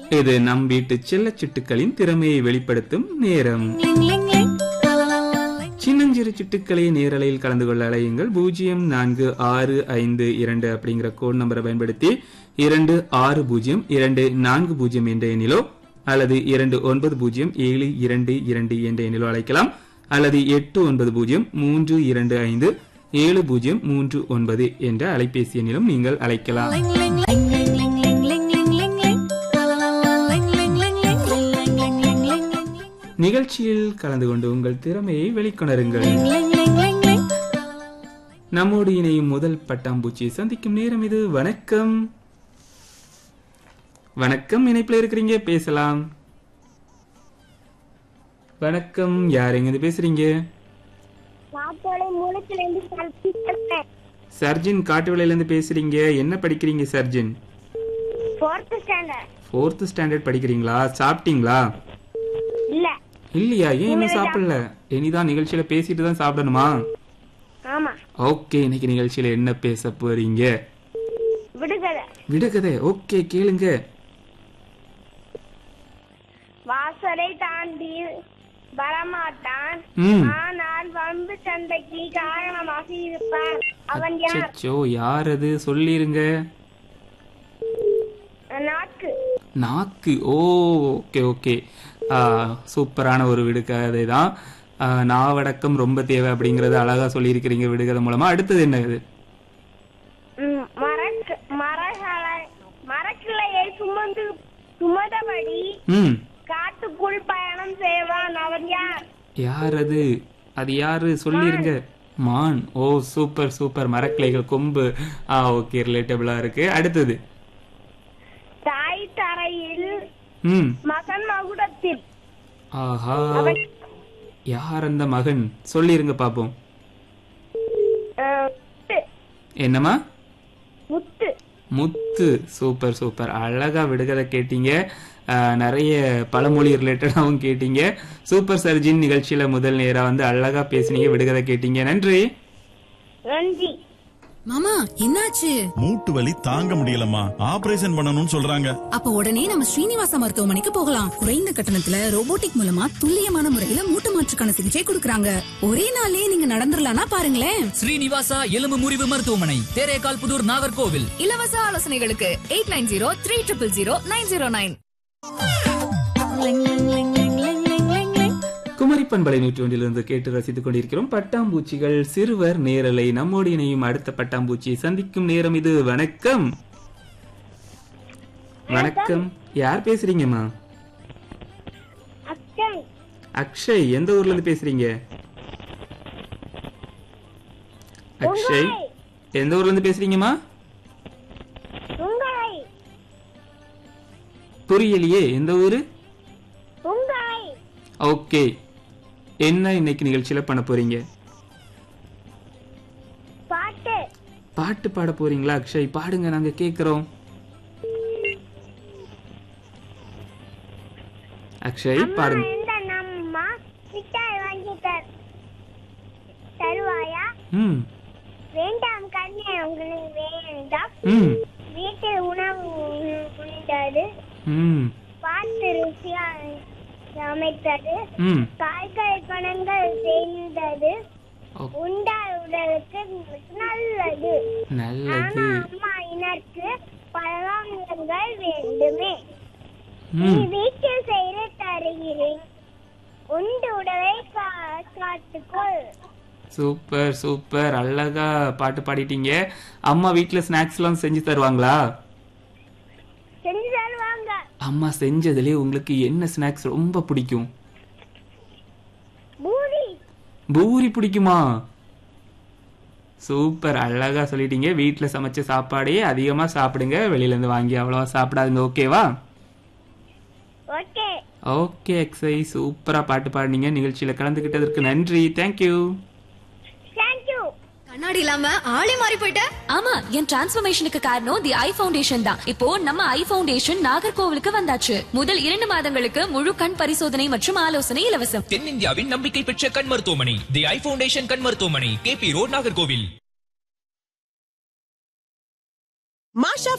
இது நம் வீட்டு செல்ல சிட்டுக்களின் திறமையை வெளிப்படுத்தும் நேரம் சின்னஞ்சிறு சிட்டுக்களை நேரலையில் கலந்து கொள்ள அழையுங்கள் பூஜ்ஜியம் நான்கு ஆறு ஐந்து இரண்டு அப்படிங்கிற கோட் நம்பரை பயன்படுத்தி இரண்டு ஆறு பூஜ்ஜியம் இரண்டு நான்கு பூஜ்ஜியம் என்ற எண்ணிலோ அல்லது இரண்டு ஒன்பது பூஜ்ஜியம் ஏழு இரண்டு இரண்டு என்ற எண்ணிலோ அழைக்கலாம் அல்லது எட்டு ஒன்பது பூஜ்ஜியம் மூன்று இரண்டு ஐந்து ஏழு பூஜ்ஜியம் மூன்று ஒன்பது என்ற அலைபேசி எண்ணிலும் நீங்கள் அழைக்கலாம் நிகழ்ச்சியில் கலந்து கொண்டு உங்கள் திறமையை வெளிக்கொணருங்கள் நம்மோடு இணையும் முதல் பட்டாம்பூச்சி சந்திக்கும் நேரம் இது வணக்கம் வணக்கம் இணைப்புல இருக்கிறீங்க பேசலாம் வணக்கம் யார் எங்க இருந்து பேசுறீங்க நாட்டோட மூலத்துல இருந்து கல்வி பேசுறேன் சர்ஜின் காட்டுவிலையில இருந்து பேசுறீங்க என்ன படிக்கிறீங்க சர்ஜின் ஃபோர்த் ஸ்டாண்டர்ட் ஃபோர்த் ஸ்டாண்டர்ட் படிக்கிறீங்களா சாப்பிட்டீங்களா இல்ல இல்லையா ஏன் இன்னும் சாப்பிடல இனிதான் நிகழ்ச்சியில பேசிட்டு தான் சாப்பிடணுமா ஆமா ஓகே இன்னைக்கு நிகழ்ச்சியில என்ன பேச போறீங்க விடுகதை விடுகதை ஓகே கேளுங்க வாசலை தாண்டி வரமாட்டான் ம் ஆனால் வம்பு சண்டைக்கு காரணமாக இருப்பான் அவன் யார் அச்சோ யார் அது சொல்லிருங்க நாக்கு நாக்கு ஓ ஓகே ஓகே ஆ, சூப்பரான ஒரு விடுகதை தான் ஆ, நாவடக்கம் ரொம்ப தேவை அப்படிங்கறத அழகா சொல்லியிருக்கிறீங்க விடுகதை மூலமா அடுத்தது என்ன இது ம், மரக்கு மரகளை மரக்கிளையை சுமந்து சுமந்தபடி ம் காட்டுக்குள் பயணம் செய்வான் அவன் யார் யார் அது அது யாரு சொல்லிருங்க மான் ஓ சூப்பர் சூப்பர் மரக்கிளைகள் கொம்பு ஆ ஓகே ரிலேட்டபிளா இருக்கு அடுத்தது தாய் தரையில் ம் மகன் மகுடத்தில் ஆஹா அவன் யார் அந்த மகன் சொல்லிருங்க பாப்போம் அஹ், முத்து. என்னம்மா முத்து முத்து சூப்பர் சூப்பர் அழகா விடுகதை கேட்டீங்க ஆஹ், நிறைய பழமொழி ரிலேட்டடாகவும் கேட்டீங்க சூப்பர் சர்ஜின் நிகழ்ச்சியில முதல் நேரா வந்து அழகா பேசுனீங்க விடுகதை கேட்டீங்க நன்றி நன்றி மாமா என்னாச்சு மூட்டு வலி தாங்க முடியலம்மா ஆபரேஷன் பண்ணணும்னு சொல்றாங்க அப்ப உடனே நம்ம ஸ்ரீனிவாச மருத்துவமனைக்கு போகலாம் குறைந்த கட்டணத்துல ரோபோட்டிக் மூலமா துல்லியமான முறையில மூட்டு மாற்றுக்கான சிகிச்சை கொடுக்கறாங்க ஒரே நாள்லயே நீங்க நடந்துடலாம்னா பாருங்களேன் ஸ்ரீனிவாசா எலும்பு முறிவு மருத்துவமனை தேரேகால் புதூர் நாகர்கோவில் இலவச ஆலோசனைகளுக்கு eight nine zero three triple zero nine zero nine Kumari பண்பலை நூற்றி ஒன்றிலிருந்து கேட்டு ரசித்துக் கொண்டிருக்கிறோம் பட்டாம்பூச்சிகள் சிறுவர் நேரலை நம்மோடு இணையும் அடுத்த பட்டாம்பூச்சியை சந்திக்கும் நேரம் இது வணக்கம் வணக்கம் யார் பேசுறீங்கம்மா அக்கன் அக்ஷய் எந்த ஊர்ல இருந்து பேசுறீங்க அக்ஷய் எந்த ஊர்ல இருந்து பேசுறீங்கம்மா உங்களை புரியலையே எந்த ஊரு உங்களை ஓகே என்ன இன்னைக்கு நிகழ்ச்சியில பண்ண போறீங்க பாட்டு பாட்டு பாட போறீங்களா அக்ஷய் பாடுங்க நாங்க கேக்குறோம் அக்ஷய் பாடுங்க இந்த நம்ம மிட்டாய் வாங்கி தர் தருவாயா ம் வேண்டாம் கண்ணே உங்களுக்கு வேண்டாம் ம் வீட்டில் உணவு உண்டது ம் பார்த்து ருசியா சமைத்தது ம் காய்கறி பணங்கள் செய்தது ஓ, உண்டால் உடலுக்கு நல்லது நல்லது ஆனா அம்மா இனருக்கு பழங்கள் வேண்டுமே நீ ம் வீட்டில் செய்து தருகிறேன் உண்டு உடலை கா- காத்துக்கொள் சூப்பர் சூப்பர் அழகா பாட்டு பாடிட்டீங்க அம்மா வீட்ல ஸ்நாக்ஸ் எல்லாம் செஞ்சு தருவாங்களா செஞ்சு தருவாங்க அம்மா செஞ்சதுலயே உங்களுக்கு என்ன ஸ்நாக்ஸ் ரொம்ப பிடிக்கும் பூரி பூரி பிடிக்குமா சூப்பர் அழகா சொல்லிட்டீங்க வீட்ல சமைச்ச சாப்பாடே அதிகமா சாப்பிடுங்க வெளியில இருந்து வாங்கி அவ்வளவா சாப்பிடாதுங்க ஓகேவா ஓகே ஓகே எக்ஸை சூப்பரா பாட்டு பாடுனீங்க நிகழ்ச்சியில கலந்துகிட்டதற்கு நன்றி தேங்க்யூ தேங்க்யூ கண்ணாடி இல்லாம ஆளே மாறி போயிட்ட ஆமா என் டிரான்ஸ்ஃபர்மேஷனுக்கு காரணம் தி ஐ ஃபவுண்டேஷன் தான் இப்போ நம்ம ஐ ஃபவுண்டேஷன் நாகர்கோவிலுக்கு வந்தாச்சு முதல் இரண்டு மாதங்களுக்கு முழு கண் பரிசோதனை மற்றும் ஆலோசனை இலவசம் தென்னிந்தியாவின் நம்பிக்கை பெற்ற கண் மருத்துவமனை தி ஐ ஃபவுண்டேஷன் கண் மருத்துவமனை கேபி ரோட் நாகர்கோவில் மாஷா